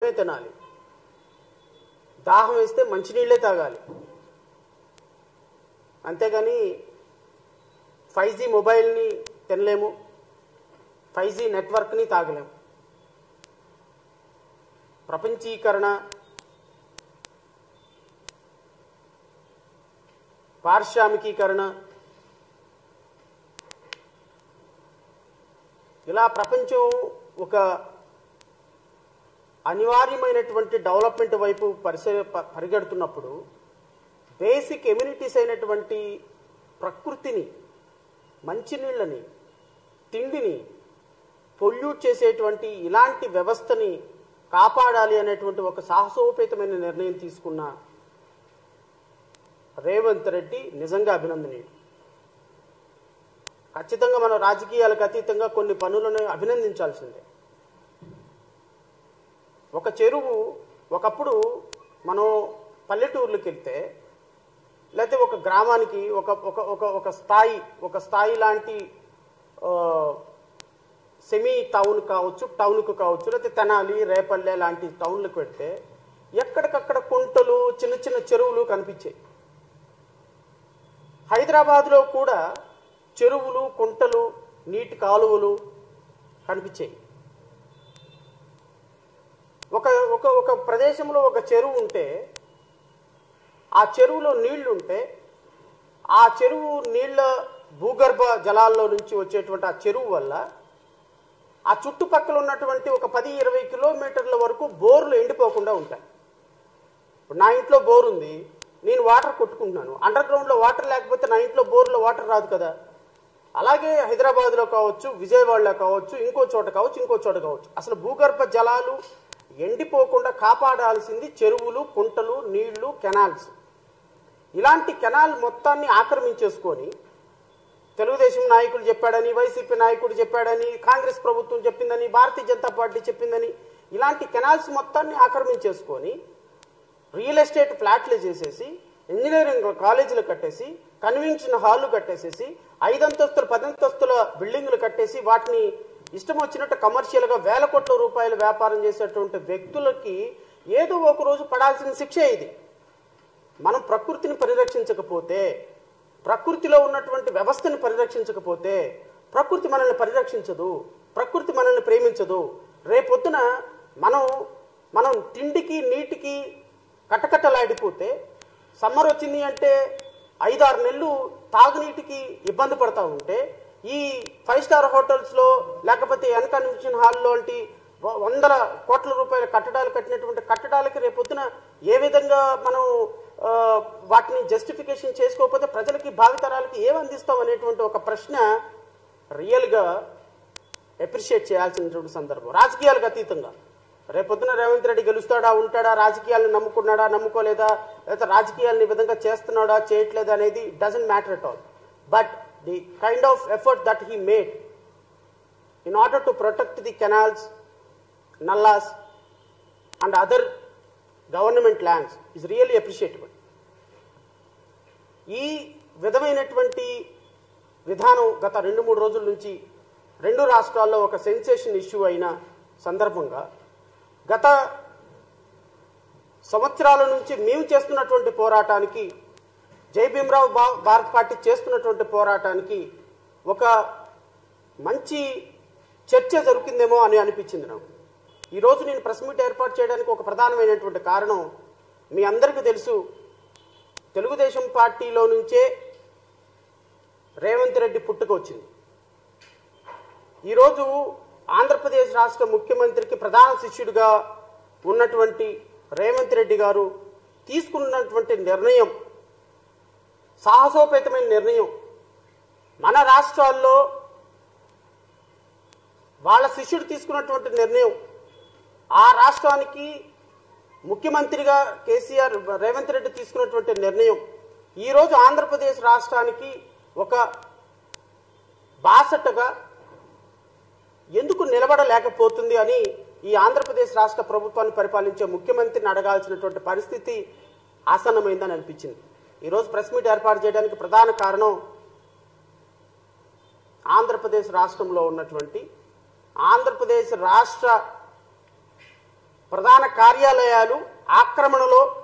అన్నమే తినాలి దాహం వేస్తే మంచినీళ్ళే తాగాలి అంతేగాని ఫైవ్ జీ మొబైల్ని తినలేము ఫైవ్ జీ నెట్వర్క్ని తాగలేము ప్రపంచీకరణ పారిశ్రామికీకరణ ఇలా ప్రపంచం ఒక అనివార్యమైనటువంటి డెవలప్మెంట్ వైపు పరిస ప- పరిగెడుతున్నప్పుడు బేసిక్ ఎమ్యూనిటీస్ అయినటువంటి ప్రకృతిని మంచినీళ్ళని తిండిని పొల్యూట్ చేసేటువంటి ఇలాంటి వ్యవస్థని కాపాడాలి అనేటువంటి ఒక సాహసోపేతమైన నిర్ణయం తీసుకున్న రేవంత్ రెడ్డి నిజంగా అభినందనీయుడు ఖచ్చితంగా మనం రాజకీయాలకు అతీతంగా కొన్ని పనులను అభినందించాల్సిందే ఒక చెరువు ఒకప్పుడు మనం పల్లెటూర్లకు వెళ్తే లేకపోతే ఒక గ్రామానికి ఒక ఒక ఒక ఒక స్థాయి ఒక స్థాయి లాంటి ఆ, సెమీ టౌన్ కావచ్చు టౌన్కు కావచ్చు లేకపోతే తెనాలి రేపల్లె లాంటి టౌన్లకు పెడితే ఎక్కడికక్కడ కుంటలు చిన్న చిన్న చెరువులు కనిపించాయి హైదరాబాద్లో కూడా చెరువులు కుంటలు నీటి కాలువలు కనిపించాయి ఒక ఒక ఒక ప్రదేశంలో ఒక చెరువు ఉంటే ఆ చెరువులో నీళ్లు ఉంటే ఆ చెరువు నీళ్ల భూగర్భ జలాల్లో నుంచి వచ్చేటువంటి ఆ చెరువు వల్ల ఆ చుట్టుపక్కల ఉన్నటువంటి ఒక పది ఇరవై కిలోమీటర్ల వరకు బోర్లు ఎండిపోకుండా ఉంటాయి ఇప్పుడు నా ఇంట్లో బోర్ ఉంది నేను వాటర్ కొట్టుకుంటున్నాను అండర్ గ్రౌండ్లో వాటర్ లేకపోతే నా ఇంట్లో బోర్లో వాటర్ రాదు కదా అలాగే హైదరాబాద్లో కావచ్చు విజయవాడలో కావచ్చు ఇంకో చోట కావచ్చు ఇంకో చోట కావచ్చు అసలు భూగర్భ జలాలు ఎండిపోకుండా కాపాడాల్సింది చెరువులు కుంటలు నీళ్లు కెనాల్స్ ఇలాంటి కెనాల్ మొత్తాన్ని ఆక్రమించేసుకొని తెలుగుదేశం నాయకులు చెప్పాడని వైసీపీ నాయకుడు చెప్పాడని కాంగ్రెస్ ప్రభుత్వం చెప్పిందని భారతీయ జనతా పార్టీ చెప్పిందని ఇలాంటి కెనాల్స్ మొత్తాన్ని ఆక్రమించేసుకొని రియల్ ఎస్టేట్ ఫ్లాట్లు చేసేసి ఇంజనీరింగ్ కాలేజీలు కట్టేసి కన్వెన్షన్ హాల్లు కట్టేసేసి ఐదంతస్తుల పదంతస్తుల బిల్డింగులు కట్టేసి వాటిని ఇష్టం వచ్చినట్టు కమర్షియల్గా వేల కోట్ల రూపాయల వ్యాపారం చేసేటువంటి వ్యక్తులకి ఏదో ఒక రోజు పడాల్సిన శిక్ష ఇది మనం ప్రకృతిని పరిరక్షించకపోతే ప్రకృతిలో ఉన్నటువంటి వ్యవస్థని పరిరక్షించకపోతే ప్రకృతి మనల్ని పరిరక్షించదు ప్రకృతి మనల్ని ప్రేమించదు రేపొద్దున మనం మనం తిండికి నీటికి కటకటలాడిపోతే సమ్మర్ వచ్చింది అంటే ఐదారు నెలలు తాగునీటికి ఇబ్బంది పడతా ఉంటే ఈ ఫైవ్ స్టార్ హోటల్స్లో లేకపోతే ఎన్ కన్వెన్షన్ హాల్లో వంటి వ- వందల కోట్ల రూపాయల కట్టడాలు కట్టినటువంటి కట్టడాలకి రేపొద్దున ఏ విధంగా మనం ఆ, వాటిని జస్టిఫికేషన్ చేసుకోకపోతే ప్రజలకి భావితరాలకి ఏం అందిస్తాం అనేటువంటి ఒక ప్రశ్న రియల్గా అప్రిషియేట్ చేయాల్సినటువంటి సందర్భం రాజకీయాలకు అతీతంగా రేపొద్దున రేవంత్ రెడ్డి గెలుస్తాడా ఉంటాడా రాజకీయాలను నమ్ముకున్నాడా నమ్ముకోలేదా లేకపోతే రాజకీయాలను ఈ విధంగా చేస్తున్నాడా చేయట్లేదా అనేది doesn't matter at all but the kind of effort that he made in order to protect the canals, nallas, and other government lands is really appreciable. ఈ విధమైనటువంటి విధానం గత రెండు మూడు రోజుల నుంచి రెండు రాష్ట్రాల్లో ఒక సెన్సేషన్ ఇష్యూ అయిన సందర్భంగా గత సంవత్సరాల నుంచి మేము చేస్తున్నటువంటి పోరాటానికి జై భీమరావు భా- భారత్ పార్టీ చేస్తున్నటువంటి పోరాటానికి ఒక మంచి చర్చ జరుగుతుందేమో అని అనిపించింది నాకు ఈరోజు నేను ప్రెస్ మీట్ ఏర్పాటు చేయడానికి ఒక ప్రధానమైనటువంటి కారణం మీ అందరికీ తెలుసు తెలుగుదేశం పార్టీలో నుంచే రేవంత్ రెడ్డి పుట్టుక వచ్చింది ఈరోజు ఆంధ్రప్రదేశ్ రాష్ట్ర ముఖ్యమంత్రికి ప్రధాన శిష్యుడిగా ఉన్నటువంటి రేవంత్ రెడ్డి గారు తీసుకున్నటువంటి నిర్ణయం సాహసోపేతమైన నిర్ణయం మన రాష్ట్రాల్లో వాళ్ళ శిష్యుడు తీసుకున్నటువంటి నిర్ణయం ఆ రాష్ట్రానికి ముఖ్యమంత్రిగా కేసీఆర్ రేవంత్ రెడ్డి తీసుకున్నటువంటి నిర్ణయం ఈరోజు ఆంధ్రప్రదేశ్ రాష్ట్రానికి ఒక బాసటగా ఎందుకు నిలబడలేకపోతుంది అని ఈ ఆంధ్రప్రదేశ్ రాష్ట్ర ప్రభుత్వాన్ని పరిపాలించే ముఖ్యమంత్రిని అడగాల్సినటువంటి పరిస్థితి ఆసన్నమైందని అనిపించింది ఈరోజు ప్రెస్ మీట్ ఏర్పాటు చేయడానికి ప్రధాన కారణం ఆంధ్రప్రదేశ్ రాష్ట్రంలో ఉన్నటువంటి ఆంధ్రప్రదేశ్ రాష్ట్ర ప్రధాన కార్యాలయాలు ఆక్రమణలో